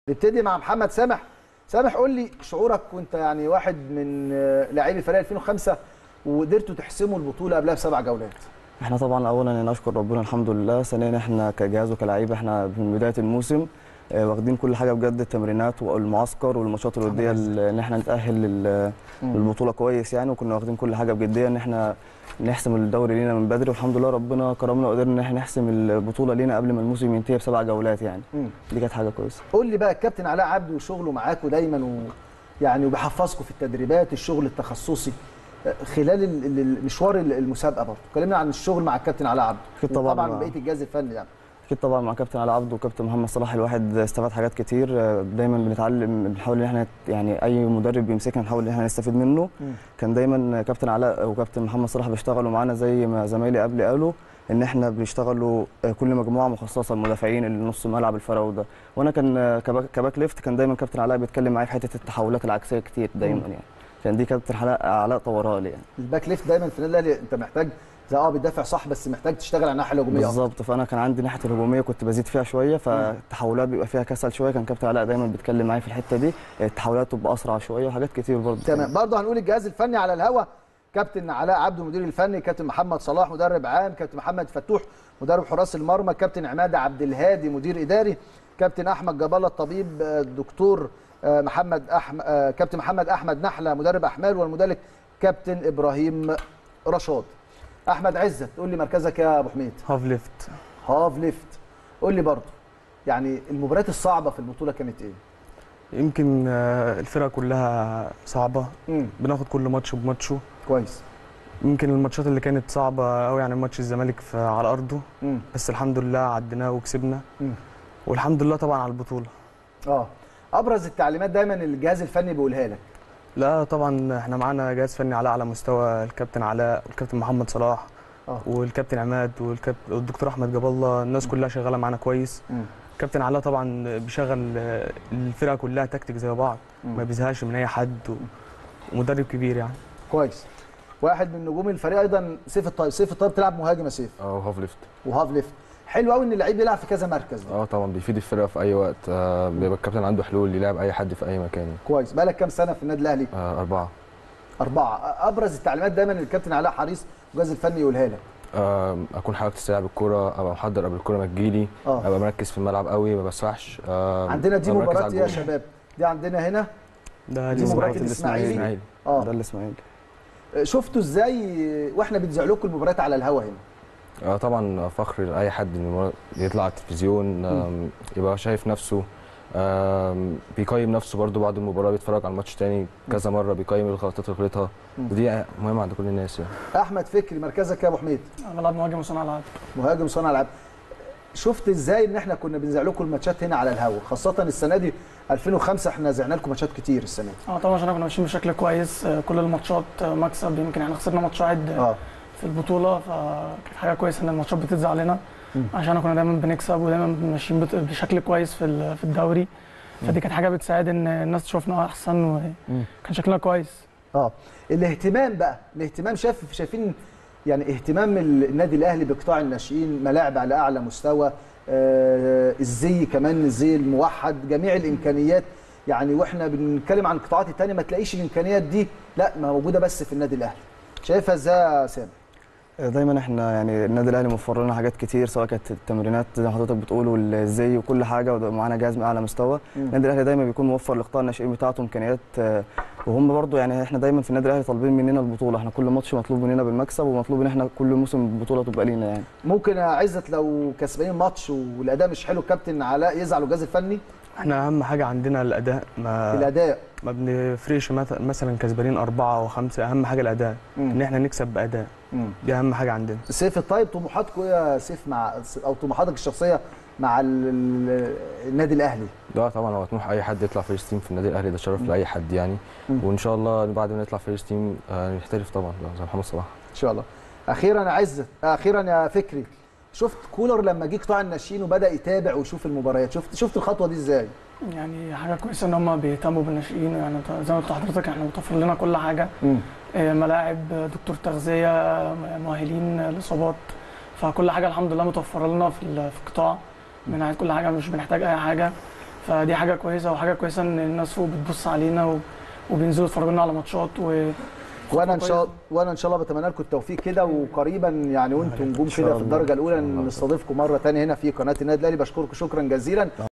نبتدي مع محمد سامح سامح قول لي شعورك وانت يعني واحد من آه، لاعبي فريق 2005 وقدرتوا تحسموا البطوله قبلها بسبع جولات احنا طبعا اولا نشكر ربنا الحمد لله ثانيا احنا كجهاز وكلاعيبه احنا من بدايه الموسم آه، واخدين كل حاجه بجد التمرينات والمعسكر والماتشات الوديه ال- ان احنا نتاهل لل- للبطوله كويس يعني وكنا واخدين كل حاجه بجديه ان احنا نحسم الدوري لينا من بدري والحمد لله ربنا كرمنا وقدرنا ان احنا نحسم البطوله لينا قبل ما الموسم ينتهي بسبع جولات يعني مم. دي كانت حاجه كويسه قول لي بقى الكابتن علاء عبده وشغله معاكم دايما و يعني وبيحفظكم في التدريبات الشغل التخصصي آه، خلال ال- ال- المشوار ال- المسابقه برضه كلمنا عن الشغل مع الكابتن علاء عبده أكيد طبعاً. طبعا بقيه الجهاز الفني يعني اكيد طبعا مع كابتن علي عبده وكابتن محمد صلاح الواحد استفاد حاجات كتير آه، دايما بنتعلم بنحاول ان احنا يعني اي مدرب بيمسكنا نحاول ان احنا نستفيد منه مم. كان دايما كابتن علاء وكابتن محمد صلاح بيشتغلوا معانا زي ما زمايلي قبلي قالوا ان احنا بنشتغلوا آه، كل مجموعه مخصصه المدافعين اللي نص ملعب الفراوده وانا كان آه، كباك, كباك ليفت كان دايما كابتن علاء بيتكلم معايا في حته التحولات العكسيه كتير دايما مم. يعني كان دي كابتن علاء علاء طورها لي يعني الباك ليفت دايما في النادي الاهلي انت محتاج زي اه بتدافع صح بس محتاج تشتغل على الناحيه الهجوميه أكتر. بالظبط فانا كان عندي ناحيه الهجوميه كنت بزيد فيها شويه فالتحولات بيبقى فيها كسل شويه كان كابتن علاء دايما بيتكلم معايا في الحته دي التحولات تبقى اسرع شويه وحاجات كتير برضه تمام برضه هنقول الجهاز الفني على الهوا كابتن علاء عبده المدير الفني كابتن محمد صلاح مدرب عام كابتن محمد فتوح مدرب حراس المرمى كابتن عماد عبد الهادي مدير اداري كابتن احمد جبالة الطبيب آه، الدكتور آه، محمد أحمد كابتن محمد احمد نحله مدرب احمال والمدرب كابتن ابراهيم رشاد احمد عزت قول لي مركزك يا ابو حميد هاف ليفت هاف ليفت قول لي برضه يعني المباريات الصعبه في البطوله كانت ايه يمكن آه، الفرقه كلها صعبه امم بناخد كل ماتش بماتشه كويس يمكن الماتشات اللي كانت صعبه قوي يعني ماتش الزمالك في على ارضه امم بس الحمد لله عديناه وكسبنا مم. والحمد لله طبعا على البطوله اه ابرز التعليمات دايما اللي الجهاز الفني بيقولها لك لا طبعا احنا معانا جهاز فني علاء على مستوى الكابتن علاء والكابتن محمد صلاح اه والكابتن عماد والكابتن والدكتور احمد جاب الله الناس كلها شغاله معانا كويس مم. كابتن علاء طبعا بيشغل آه، الفرقه كلها تكتيك زي بعض مم. ما بيزهقش من اي حد و- ومدرب كبير يعني كويس واحد من نجوم الفريق ايضا سيف الطيب سيف الطيب تلعب مهاجم يا سيف اه هاف ليفت وهاف ليفت حلو قوي ان اللعيب يلعب في كذا مركز ده اه طبعا بيفيد الفرقه في اي وقت آه بيبقى الكابتن عنده حلول يلعب اي حد في اي مكان كويس بقالك كام سنه في النادي الاهلي آه اربعه اربعه ابرز التعليمات دايما اللي الكابتن علاء حريص والجهاز الفني يقولها لك آه اكون حابب تستلعب الكوره ابقى محضر قبل الكوره ما تجيلي اه ابقى مركز في الملعب قوي ما بسرحش آه عندنا دي أبقى مركز مباراه على ايه يا الجول. شباب دي عندنا هنا ده دي لسه مباراة معاك. الإسماعيلي. اسماعيلي اه ده الاسماعيلي شفتوا ازاي واحنا بنذيع لكم المباريات على الهوا هنا آه طبعا فخر لاي حد انه يطلع على التلفزيون آم، يبقى شايف نفسه آم، بيقيم نفسه برضو بعد المباراه بيتفرج على الماتش تاني كذا مره بيقيم الغلطات اللي غلطها مم. ودي مهمه عند كل الناس يعني احمد فكري مركزك يا ابو حميد انا بلعب مهاجم وصانع العاب مهاجم صانع العاب شفت ازاي ان احنا كنا بنذيع لكم الماتشات هنا على الهوا خاصه السنه دي 2005 احنا زعنا لكم ماتشات كتير السنه دي اه طبعا عشان كنا ماشيين بشكل كويس آه، كل الماتشات آه، مكسب يمكن احنا خسرنا ماتش واحد آه، اه في البطوله فكانت حاجه كويسه ان الماتشات بتتذاع علينا مم. عشان كنا دايما بنكسب ودايما ماشيين بت- بشكل كويس في ال- في الدوري فدي كانت حاجه بتساعد ان الناس تشوفنا احسن مم. وكان شكلنا كويس اه الاهتمام بقى الاهتمام شايف شايفين يعني اهتمام النادي الاهلي بقطاع الناشئين ملاعب على اعلى مستوى آه الزي كمان الزي الموحد جميع الامكانيات يعني واحنا بنتكلم عن القطاعات الثانيه ما تلاقيش الامكانيات دي لا موجوده بس في النادي الاهلي شايفها ازاي يا سامي دايما احنا يعني النادي الاهلي موفر لنا حاجات كتير سواء كانت التمرينات زي ما حضرتك بتقول والزي وكل حاجه ومعانا جهاز من اعلى مستوى مم. النادي الاهلي دايما بيكون موفر لقطاع الناشئين بتاعته امكانيات آه، وهم برضو يعني احنا دايما في النادي الاهلي طالبين مننا البطوله احنا كل ماتش مطلوب مننا بالمكسب ومطلوب ان احنا كل موسم البطوله تبقى لينا يعني ممكن يا عزت لو كسبانين ماتش والاداء مش حلو الكابتن علاء يزعل الجهاز الفني احنا اهم حاجه عندنا الاداء ما الاداء ما بنفرقش مث- مثلا كسبانين اربعه او خمسه اهم حاجه الاداء ان مم. احنا نكسب باداء مم. دي اهم حاجه عندنا سيف الطيب طموحاتكم ايه يا سيف مع او طموحاتك الشخصيه مع ال- ال- النادي الاهلي ده طبعا هو طموح اي حد يطلع فيرست تيم في النادي الاهلي ده شرف لاي حد يعني مم. وان شاء الله بعد ما نطلع فيرست تيم آه نحترف طبعا زي محمد صلاح ان شاء الله اخيرا يا عزت اخيرا يا فكري شفت كولر لما جه قطاع الناشئين وبدا يتابع ويشوف المباريات شفت شفت الخطوه دي ازاي يعني حاجه كويسه ان هم بيهتموا بالناشئين يعني أنت زي ما قلت لحضرتك احنا متوفر لنا كل حاجه آه، ملاعب آه، دكتور تغذيه آه، مؤهلين آه، الاصابات فكل حاجه الحمد لله متوفره لنا في ال- في القطاع بنعمل كل حاجه مش بنحتاج اي حاجه فدي حاجه كويسه وحاجه كويسه ان الناس فوق بتبص علينا و... وبينزلوا يتفرجوا لنا على ماتشات و وانا ان شاء وانا ان شاء الله بتمنى لكم التوفيق كده وقريبا يعني وانتم نجوم شاء كده في الله. الدرجه الاولى نستضيفكم مره ثانيه هنا في قناه النادي الاهلي بشكركم شكرا جزيلا